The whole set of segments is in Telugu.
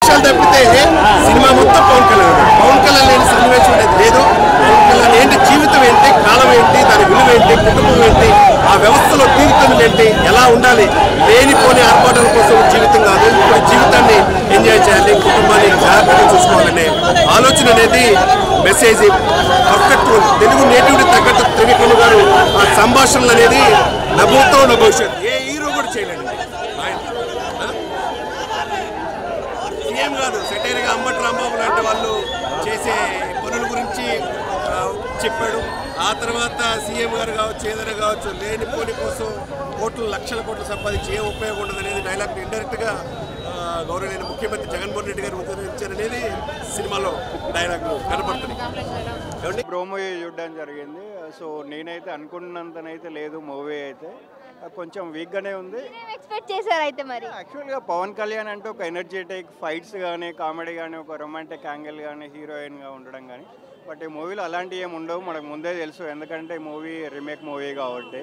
విషయాలు తప్పితే సినిమా మొత్తం పవన్ కళ్యాణ్ పవన్ కళ్యాణ్ లేని సన్నివేశం అనేది లేదు పవన్ కళ్యాణ్ ఏంటి జీవితం ఏంటి కాలం ఏంటి దాని విలువ ఏంటి కుటుంబం ఏంటి ఆ వ్యవస్థలో తీరుతనం ఏంటి ఎలా ఉండాలి లేనిపోని ఆర్భాటం కోసం జీవితం కాదు ఇప్పుడు జీవితాన్ని ఎంజాయ్ చేయాలి కుటుంబాన్ని జాగ్రత్తగా చూసుకోవాలనే ఆలోచన అనేది మెసేజ్ పర్ఫెక్ట్ తెలుగు నేటివిటీ తగ్గట్టు త్రివిక్రమ గారు ఆ సంభాషణలు అనేది నభూతో నభవిష్యత్ ఏ హీరో కూడా చేయలేండి ఆయన ఆ? సీఎం కాదు సెటైర్గా అంబటి రాంబాబు లాంటి వాళ్ళు చేసే పనుల గురించి ఆ, చెప్పాడు ఆ తర్వాత సీఎం గారు కావచ్చు ఏదైనా కావచ్చు లేనిపోని కోసం కోట్లు లక్షల కోట్లు సంపాదించి ఏ ఉపయోగం ఉండదు అనేది డైలాగ్ ఇండైరెక్ట్గా గౌరవనీయ ముఖ్యమంత్రి జగన్మోహన్ రెడ్డి గారు ఉద్ధరించారనేది సినిమాలో డైలాగ్ కనపడుతుంది ఏమండి ప్రోమో చూడడం జరిగింది సో నేనైతే అనుకున్నంతనైతే లేదు మూవీ అయితే కొంచెం వీక్గానే ఉంది ఏం ఎక్స్పెక్ట్ చేశారు అయితే మరి యాక్చువల్గా పవన్ కళ్యాణ్ అంటే ఒక ఎనర్జెటిక్ ఫైట్స్ కానీ కామెడీ కానీ ఒక రొమాంటిక్ యాంగిల్ కానీ హీరోయిన్గా ఉండడం కానీ బట్ ఈ మూవీలో అలాంటివి ఏమి ఉండవు మనకు ముందే తెలుసు ఎందుకంటే మూవీ రీమేక్ మూవీ కాబట్టి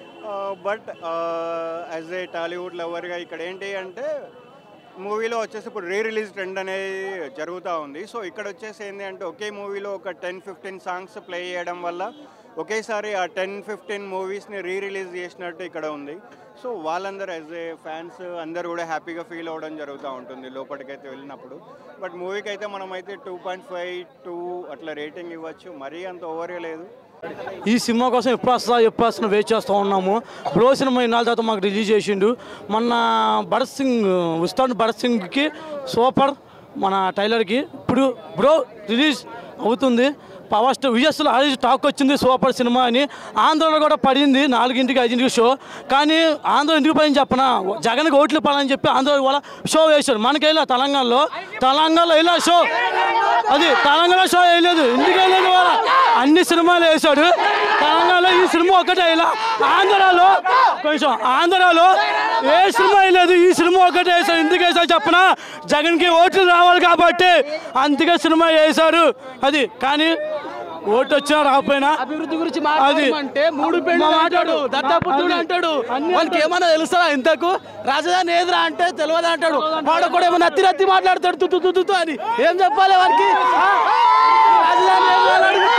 బట్ యాజ్ ఏ టాలీవుడ్ లవర్గా ఇక్కడ ఏంటి అంటే మూవీలో వచ్చేసి ఇప్పుడు రీ రిలీజ్ ట్రెండ్ అనేది జరుగుతూ ఉంది సో ఇక్కడ వచ్చేసి ఏంటి అంటే ఒకే మూవీలో ఒక టెన్ ఫిఫ్టీన్ సాంగ్స్ ప్లే చేయడం వల్ల ఒకేసారి ఆ టెన్ ఫిఫ్టీన్ మూవీస్ని రీ రిలీజ్ చేసినట్టు ఇక్కడ ఉంది సో వాళ్ళందరూ యాజ్ ఏ ఫ్యాన్స్ అందరూ కూడా హ్యాపీగా ఫీల్ అవ్వడం జరుగుతూ ఉంటుంది లోపలికైతే వెళ్ళినప్పుడు బట్ మూవీకి అయితే మనం అయితే టూ పాయింట్ ఫైవ్ టూ అట్లా రేటింగ్ ఇవ్వచ్చు మరీ అంత ఓవర్గా లేదు ఈ సినిమా కోసం ఎప్పుడు వస్తుందా ఎప్పుడు వస్తుందా వెయిట్ చేస్తూ ఉన్నాము బ్రో సినిమా ఇన్నాళ్ళ తర్వాత మాకు రిలీజ్ చేసిండు మొన్న భరత్ సింగ్ ఉస్తాన్ భరత్ సింగ్కి సూపర్ మన టైలర్కి ఇప్పుడు బ్రో రిలీజ్ అవుతుంది పవర్ స్టార్ విజయస్లో ఆల్రెడీ టాక్ వచ్చింది సూపర్ సినిమా అని ఆంధ్రలో కూడా పడింది నాలుగింటికి ఐదింటికి షో కానీ ఆంధ్ర ఇంటికి పడింది చెప్పన జగన్కి ఓట్లు పడాలని చెప్పి ఆంధ్ర వాళ్ళ షో వేశాడు మనకెళ్ళా తెలంగాణలో తెలంగాణలో వెళ్ళా షో అది తెలంగాణ షో వేయలేదు ఇంటికి వెళ్ళలేదు వాళ్ళ అన్ని సినిమాలు వేశాడు తెలంగాణలో ఈ సినిమా ఒకటే ఇలా ఆంధ్రాలో కొంచెం ఆంధ్రాలో ఏ సినిమా వేయలేదు ఈ సినిమా ఒకటే వేశాడు ఎందుకు వేసాడు చెప్పనా జగన్కి ఓట్లు రావాలి కాబట్టి అందుకే సినిమా వేశారు అది కానీ ఓటు వచ్చినా రాకపోయినా అభివృద్ధి గురించి అది మాట్లాడమంటే మూడు పెళ్ళు మా అంటాడు మాట్లాడు. దత్తపుత్రుడు అది. అంటాడు అన్ని వాళ్ళకి ఏమన్నా తెలుస్తుందా ఇంతకు రాజధాని ఏదిరా అంటే తెలియదు అంటాడు వాడు కూడా ఏమో నత్తి నత్తి మాట్లాడతాడు తుతు తుతు తుతు అని ఏం చెప్పాలి వారికి ఆ? రాజధాని ఏది అని అడిగితే,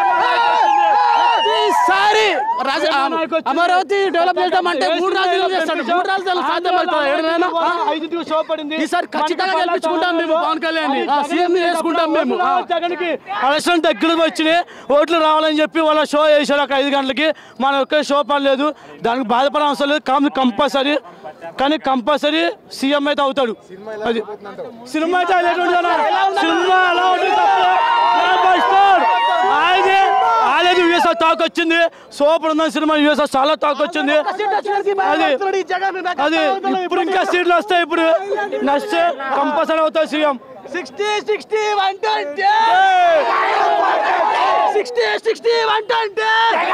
ప్రతిసారి రాజ- ఆ, అమరావతి డెవలప్ చేద్దాం అంటే మూడు రాజధానులు చేస్తాడు మూడు రాజధానులు సాధ్యమవుతుందా ఏడనైనా? ఆ? ఐదింటికి షో పడింది ఈసారి ఖచ్చితంగా గెలిపించుకుంటాం మేము పవన్ కళ్యాణ్ సీఎం వేసుకుంటాం మేము ఆ. జగన్కి ఎలక్షన్ దగ్గర వచ్చినాయి ఓట్లు రావాలని చెప్పి వాళ్ళ షో వేసారు ఒక ఐదు గంటలకి మన ఒక్క షో పడలేదు దానికి బాధపడే అవసరం లేదు కానీ కంపల్సరీ కానీ కంపల్సరీ సీఎం అయితే అవుతాడు అది సినిమా అయితే highlight ఉంటుంది అన్న. సినిమా ఎలా ఉంటుంది ఆయనే ఆలేదు యూఎస్ఆర్ టాక్ వచ్చింది సూపర్ ఉందని సినిమా యూఎస్ఆర్ చాలా టాక్ వచ్చింది అది అది ఇప్పుడు ఇంకా సీట్లు వస్తాయి ఇప్పుడు నెక్స్ట్ కంపల్సరీ అవుతాయి CM sixty sixty one twenty sixty sixty one twenty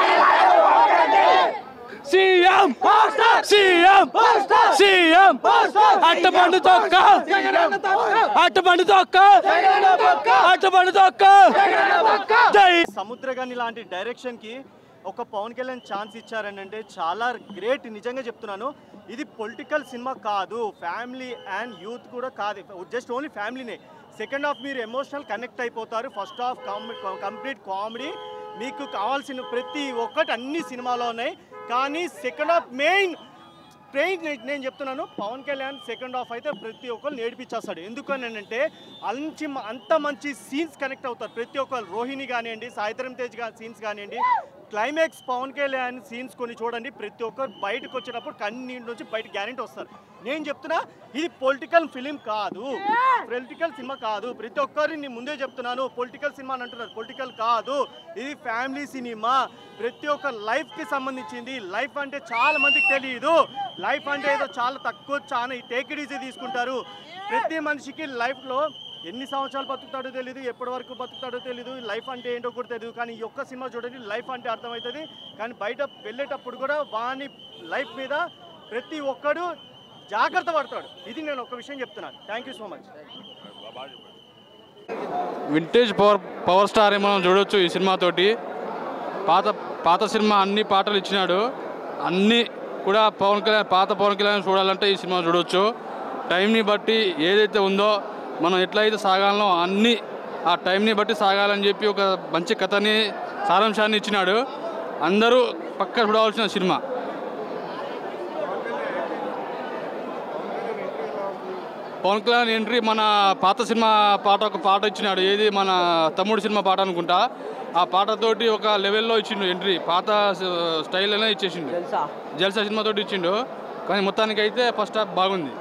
CM CM CM అట్టబండి తొక్క అట్టబండి తొక్క అట్టబండి తొక్క జై సముద్రగాని లాంటి డైరెక్షన్కి ఒక పవన్ కళ్యాణ్ ఛాన్స్ ఇచ్చారని అంటే చాలా గ్రేట్ నిజంగా చెప్తున్నాను ఇది పొలిటికల్ సినిమా కాదు ఫ్యామిలీ అండ్ యూత్ కూడా కాదు జస్ట్ ఓన్లీ ఫ్యామిలీనే సెకండ్ హాఫ్ మీరు ఎమోషనల్ కనెక్ట్ అయిపోతారు ఫస్ట్ హాఫ్ కంప్లీట్ కామెడీ మీకు కావాల్సిన ప్రతి ఒక్కటి అన్ని సినిమాలో ఉన్నాయి కానీ సెకండ్ హాఫ్ మెయిన్ ట్రైన్ నేను చెప్తున్నాను పవన్ కళ్యాణ్ సెకండ్ హాఫ్ అయితే ప్రతి ఒక్కరు నేర్పించేస్తాడు ఎందుకని అంటే అంచి అంత మంచి సీన్స్ కనెక్ట్ అవుతారు ప్రతి ఒక్కరు రోహిణి కానివ్వండి సాయిధరం తేజ్ గా సీన్స్ కానివ్వండి క్లైమాక్స్ పవన్ కళ్యాణ్ సీన్స్ కొన్ని చూడండి ప్రతి ఒక్కరు బయటకు వచ్చేటప్పుడు కన్నీటి నుంచి బయట గ్యారెంటీ వస్తారు నేను చెప్తున్నా ఇది పొలిటికల్ ఫిలిం కాదు పొలిటికల్ సినిమా కాదు ప్రతి ఒక్కరిని నేను ముందే చెప్తున్నాను పొలిటికల్ సినిమా అని అంటున్నారు పొలిటికల్ కాదు ఇది ఫ్యామిలీ సినిమా ప్రతి ఒక్క లైఫ్కి సంబంధించింది లైఫ్ అంటే చాలా మందికి తెలియదు లైఫ్ అంటే ఏదో చాలా తక్కువ చాలా టేక్ ఇట్ ఈజీ తీసుకుంటారు ప్రతి మనిషికి లైఫ్లో ఎన్ని సంవత్సరాలు బతుకుతాడో తెలియదు ఎప్పటి వరకు బతుకుతాడో తెలియదు లైఫ్ అంటే ఏంటో కూడా తెలియదు కానీ ఈ ఒక్క సినిమా చూడండి లైఫ్ అంటే అర్థమవుతుంది కానీ బయట వెళ్ళేటప్పుడు కూడా వాని లైఫ్ మీద ప్రతి ఒక్కడు జాగ్రత్త పడతాడు ఇది నేను ఒక విషయం చెప్తున్నాను thank you so much vintage power power star మనం చూడొచ్చు ఈ సినిమాతోటి పాత పాత సినిమా అన్ని పాటలు ఇచ్చినాడు అన్ని కూడా పవన్ కళ్యాణ్ పాత పవన్ కళ్యాణ్ చూడాలంటే ఈ సినిమా చూడొచ్చు టైంని బట్టి ఏదైతే ఉందో మనం ఎట్లయితే సాగాలనో అన్ని ఆ టైంని బట్టి సాగాలని చెప్పి ఒక మంచి కథని సారాంశాన్ని ఇచ్చినాడు అందరూ పక్క చూడవలసిన సినిమా పవన్ కళ్యాణ్ ఎంట్రీ మన పాత సినిమా పాట ఒక పాట ఇచ్చినాడు ఏది మన తమ్ముడు సినిమా పాట అనుకుంటా ఆ పాటతోటి ఒక లెవెల్లో ఇచ్చిండు ఎంట్రీ పాత స్టైల్ అనే ఇచ్చేసిండు జల్సా సినిమా తోటి ఇచ్చిండు కానీ మొత్తానికి అయితే ఫస్ట్ హాఫ్ బాగుంది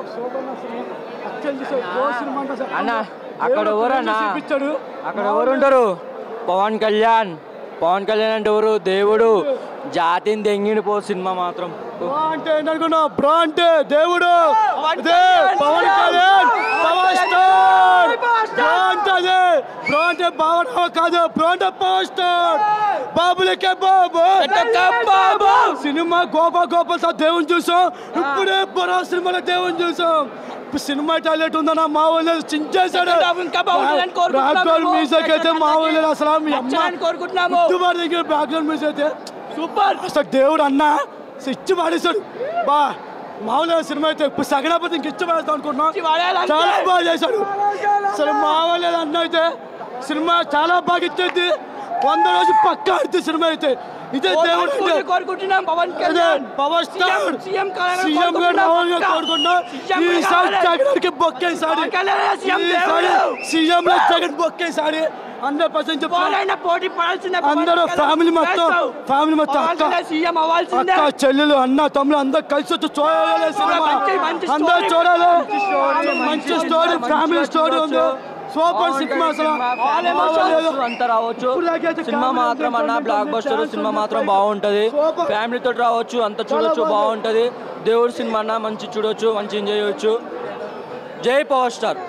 అన్న అక్కడ ఎవరన్నా అక్కడ ఎవరు ఉంటారు పవన్ కళ్యాణ్ పవన్ కళ్యాణ్ అంటే ఎవరు దేవుడు జాతిని దెంగిడి పో సినిమా మాత్రం అంటే ఏంటనుకున్నా బ్రో అంటే దేవుడు అదే Pavan Kalyan power star bro అంటే అదే బ్రో అంటే బావన కాదు బ్రో అంటే పవర్ స్టార్ బాబులకే బాబు బాబు సినిమా గోపా గోపాల్ సార్ దేవుని చూసాం ఇప్పుడే బొరా సినిమాలో దేవుని చూసాం ఇప్పుడు సినిమా టాయిలెట్ ఉందన్న మా వాళ్ళు చించేశాడు బ్యాక్గ్రౌండ్ మ్యూజిక్ అయితే మా వాళ్ళు అసలు మీ అమ్మ కోరుకుంటున్నాము గుర్తుపడి దగ్గర బ్యాక్గ్రౌండ్ మ్యూజిక్ అయితే సూపర్ అసలు దేవుడు అన్న అసలు ఇచ్చి పాడేశాడు బా మామూలుగా సినిమా అయితే ఇప్పుడు సగనాపతి ఇంక ఇచ్చి పాడేస్తాం అనుకుంటున్నాం చాలా బాగా చేశాడు అసలు మామూలు అన్న అయితే సినిమా చాలా బాగా ఇచ్చేది వంద రోజు పక్కా ఆడితే సినిమా అయితే ఇదే దేవుడు అంటే కోరుకుంటున్నాం పవన్ అదే పవర్ స్టార్ సీఎం గా రావాలని కోరుకుంటున్నాం ఈసారి జగన్కి బొక్కేసారి ఈసారి సీఎం లో జగన్ బొక్కేసారి హండ్రెడ్ పర్సెంట్ చెప్తాను పోటీ పడాల్సిందే అందరూ ఫ్యామిలీ మొత్తం ఫ్యామిలీ మొత్తం అక్క సీఎం అవ్వాల్సిందే అక్క చెల్లెలు అన్న తమ్ముడు అందరు కలిసి వచ్చి చూడాలి సినిమా మంచి- మంచి అందరూ story. చూడాలి story, మంచి స్టోరీ ఫ్యామిలీ స్టోరీ ఉంది సూపర్ సినిమా అసలు మామూలు అంతా రావచ్చు ఇప్పుడు దాకైతే సినిమా కామెడీ మాత్రం అన్న ఎంటర్టైన్మెంట్ బ్లాక్ బస్టర్ డాన్స్ సినిమా ఉంది, మాత్రం ఫైట్ బాగుంటది సూపర్. ఫ్యామిలీతో రావచ్చు అంత చూడొచ్చు బాగుంది. బాగుంటది దేవుడి సినిమా అన్న మంచి చూడొచ్చు మంచి ఎంజాయ్ చేయొచ్చు జై పవర్ స్టార్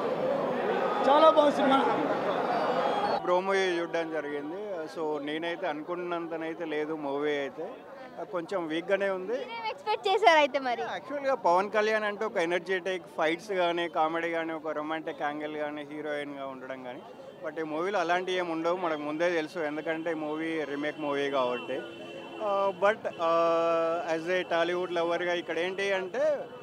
చాలా బాగుంది సినిమా బ్రో మూవీ చూడడం జరిగింది సో నేనైతే అనుకున్నంతనైతే లేదు మూవీ అయితే కొంచెం వీక్గానే ఉంది ఏం ఎక్స్పెక్ట్ చేశారు అయితే మరి యాక్చువల్గా పవన్ కళ్యాణ్ అంటే ఒక ఎనర్జెటిక్ ఫైట్స్ కానీ కామెడీ కానీ ఒక రొమాంటిక్ యాంగిల్ కానీ హీరోయిన్గా ఉండడం కానీ బట్ ఈ మూవీలో అలాంటివి ఏమి ఉండవు మనకు ముందే తెలుసు ఎందుకంటే ఈ మూవీ రీమేక్ మూవీ కాబట్టి బట్ యాజ్ ఏ టాలీవుడ్ లవర్గా ఇక్కడ ఏంటి అంటే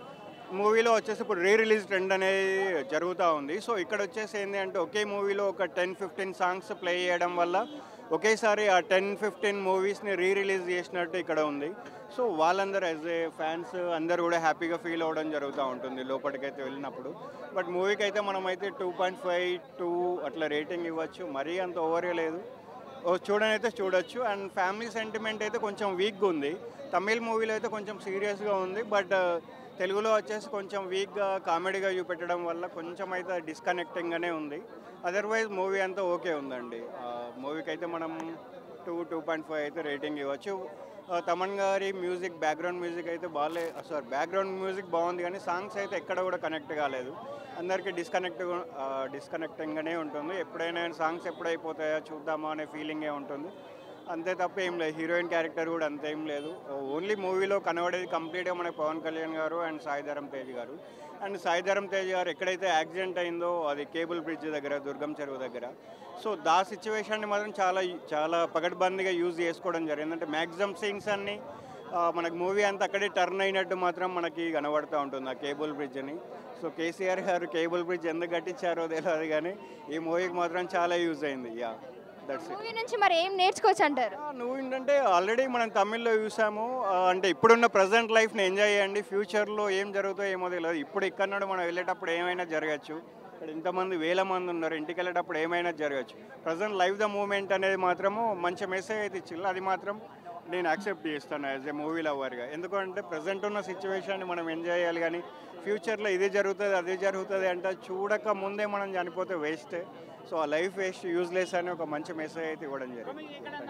మూవీలో వచ్చేసి ఇప్పుడు రీ రిలీజ్ ట్రెండ్ అనేది జరుగుతూ ఉంది సో ఇక్కడ వచ్చేసి ఏంటి అంటే ఒకే మూవీలో ఒక టెన్ ఫిఫ్టీన్ సాంగ్స్ ప్లే చేయడం వల్ల ఒకేసారి ఆ టెన్ ఫిఫ్టీన్ మూవీస్ని రీ రిలీజ్ చేసినట్టు ఇక్కడ ఉంది సో వాళ్ళందరూ యాజ్ ఏ ఫ్యాన్స్ అందరూ కూడా హ్యాపీగా ఫీల్ అవ్వడం జరుగుతూ ఉంటుంది లోపలికైతే వెళ్ళినప్పుడు బట్ మూవీకి అయితే మనం అయితే టూ పాయింట్ ఫైవ్ టూ అట్లా రేటింగ్ ఇవ్వచ్చు మరీ అంత ఓవర్గా లేదు ఓ చూడని అయితే చూడొచ్చు అండ్ ఫ్యామిలీ సెంటిమెంట్ అయితే కొంచెం వీక్గా ఉంది తమిళ్ మూవీలో అయితే కొంచెం సీరియస్గా ఉంది బట్ తెలుగులో వచ్చేసి కొంచెం వీక్గా కామెడీగా చూపెట్టడం వల్ల కొంచెం అయితే డిస్కనెక్టింగ్గానే ఉంది అదర్వైజ్ మూవీ అంతా ఓకే ఉందండి మూవీకి అయితే మనం టూ టూ పాయింట్ ఫైవ్ అయితే రేటింగ్ ఇవ్వచ్చు ఆ, తమన్ గారి మ్యూజిక్ బ్యాక్గ్రౌండ్ మ్యూజిక్ అయితే బాగాలే సారీ బ్యాక్గ్రౌండ్ మ్యూజిక్ బాగుంది కానీ సాంగ్స్ అయితే ఎక్కడ కూడా కనెక్ట్ కాలేదు అందరికీ డిస్కనెక్ట్ డిస్కనెక్టింగ్గానే ఉంటుంది ఎప్పుడైనా సాంగ్స్ ఎప్పుడైపోతాయో చూద్దామా అనే ఫీలింగే ఉంటుంది అంతే తప్ప ఏం లేదు హీరోయిన్ క్యారెక్టర్ కూడా అంతేం లేదు ఓన్లీ మూవీలో కనబడేది కంప్లీట్గా మనకి పవన్ కళ్యాణ్ గారు అండ్ సాయిధరం తేజ్ గారు అండ్ సాయిధరం తేజ్ గారు ఎక్కడైతే యాక్సిడెంట్ అయిందో అది కేబుల్ బ్రిడ్జ్ దగ్గర దుర్గం చెరువు దగ్గర సో దా సిచ్యువేషన్ని మాత్రం చాలా చాలా పగడ్బందీగా యూజ్ చేసుకోవడం జరిగింది అంటే మ్యాక్సిమం సీన్స్ అన్ని ఆ, మనకి మూవీ అంతా అక్కడే టర్న్ అయినట్టు మాత్రం మనకి కనబడుతూ ఉంటుంది ఆ కేబుల్ బ్రిడ్జ్ అని so KCR garu cable bridge ఎందుకు కట్టించారో తెలియదు కానీ ఈ మూవీకి మాత్రం చాలా యూజ్ అయింది యా దట్స్ ఇట్ మూవీ నుంచి మరి ఏం నేర్చుకోవచ్చు అంటారు నువ్వు ఏంటంటే ఆల్రెడీ మనం తమిళ్లో చూసాము ఆ, అంటే ఇప్పుడున్న ప్రజెంట్ లైఫ్ని ఎంజాయ్ చేయండి ఫ్యూచర్లో ఏం జరుగుతుందో ఏమో తెలియదు ఇప్పుడు ఇక్కడ నుండి మనం వెళ్ళేటప్పుడు ఏమైనా జరగచ్చు ఇక్కడ ఇంతమంది వేల మంది ఉన్నారు ఇంటికి వెళ్ళేటప్పుడు ఏమైనా జరగచ్చు ప్రజెంట్ లైఫ్ ద మూమెంట్ అనేది మాత్రము మంచి మెసేజ్ అయితే ఇచ్చిల్లు అది మాత్రం నేను యాక్సెప్ట్ చేస్తాను యాజ్ ఏ మూవీ లవర్గా ఎందుకంటే ప్రజెంట్ ఉన్న సిచ్యువేషన్ని మనం ఎంజాయ్ చేయాలి కానీ ఫ్యూచర్లో ఇది జరుగుతుంది అది జరుగుతుంది అంటే చూడక ముందే మనం చనిపోతే వేస్టే సో ఆ లైఫ్ వేస్ట్ యూజ్లెస్ అని ఒక మంచి మెసేజ్ అయితే ఇవ్వడం జరిగింది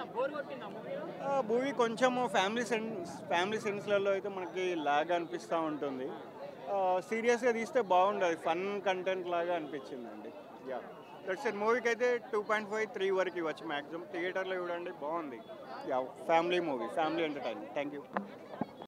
మూవీ కొంచెము ఫ్యామిలీ సెన్స్ ఫ్యామిలీ సెన్స్లలో అయితే మనకి లాగా అనిపిస్తూ ఉంటుంది సీరియస్గా తీస్తే బాగుండదు ఫన్ కంటెంట్ లాగా అనిపించిందండి యా దట్స్ ఇట్ మూవీకి అయితే టూ పాయింట్ ఫైవ్ త్రీ వరకు ఇవ్వచ్చు మ్యాక్సిమం థియేటర్లో చూడండి బాగుంది yeah family movie family entertainment thank you